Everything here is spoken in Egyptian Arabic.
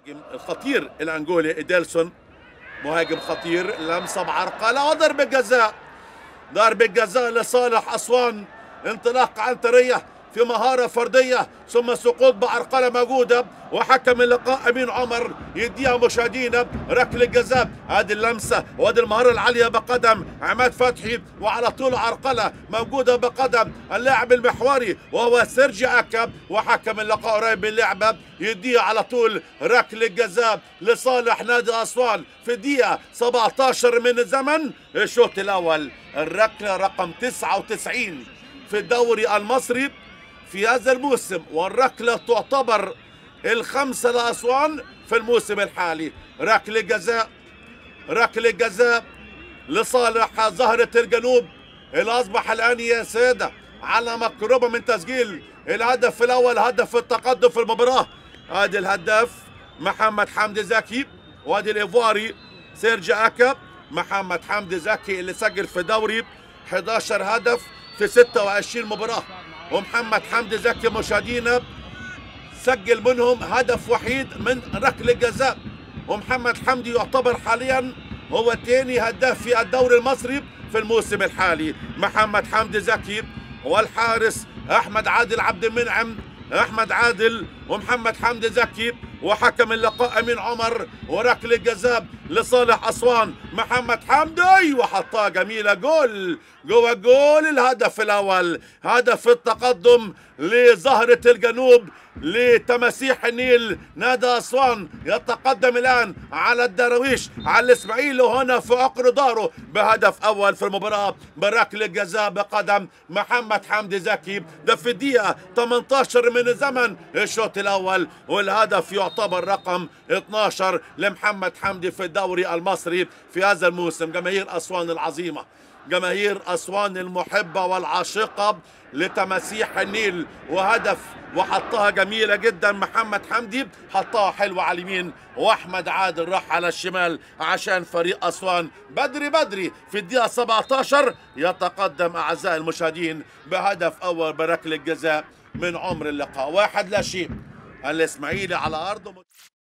المهاجم الخطير الانجولي ايديلسون مهاجم خطير لمسه بعرقله وضربه جزاء ضربه جزاء لصالح اسوان انطلاق عنتريه في مهارة فردية ثم سقوط بعرقلة موجودة وحكم اللقاء أمين عمر يديها مشاهدينا ركل الجزاء هذه اللمسة وهذه المهارة العالية بقدم عماد فتحي وعلى طول عرقلة موجودة بقدم اللاعب المحوري وهو سيرجي أكا وحكم اللقاء قريب من اللعبة يديها على طول ركل الجزاء لصالح نادي أسوان في الدقيقة 17 من الزمن الشوط الأول الركلة رقم 99 في الدوري المصري في هذا الموسم والركلة تعتبر الخمسة لأسوان في الموسم الحالي ركلة جزاء ركلة جزاء لصالح زهرة الجنوب اللي أصبح الآن يا سادة على مقربة من تسجيل الهدف الأول هدف التقدم في المباراة ادي الهداف محمد حمدي زكي وادي الإيفواري سيرجي أكا محمد حمدي زكي اللي سجل في دوري 11 هدف في 26 مباراة ومحمد حمدي زكي مشاهدينا سجل منهم هدف وحيد من ركله جزاء ومحمد حمدي يعتبر حاليا هو ثاني هداف في الدوري المصري في الموسم الحالي محمد حمدي زكي والحارس احمد عادل عبد المنعم احمد عادل ومحمد حمدي زكي وحكم اللقاء امين عمر وركله جزاء لصالح اسوان محمد حمدي وحطها جميله جول جوه الجول الهدف الاول هدف التقدم لزهره الجنوب لتماسيح النيل نادي اسوان يتقدم الان على الدراويش على الاسماعيلي وهنا في عقر داره بهدف اول في المباراه بركله جزاء بقدم محمد حمدي زكي ده في الدقيقه 18 من الزمن الشوط الاول والهدف يعتبر رقم 12 لمحمد حمدي في الدوري المصري في هذا الموسم جماهير اسوان العظيمه جماهير اسوان المحبه والعاشقه لتماسيح النيل وهدف وحطها جميله جدا محمد حمدي حطها حلوه على اليمين واحمد عادل راح على الشمال عشان فريق اسوان بدري بدري في الدقيقه 17 يتقدم اعزائي المشاهدين بهدف اول بركله جزاء من عمر اللقاء واحد لا شيء الاسماعيلي على ارضه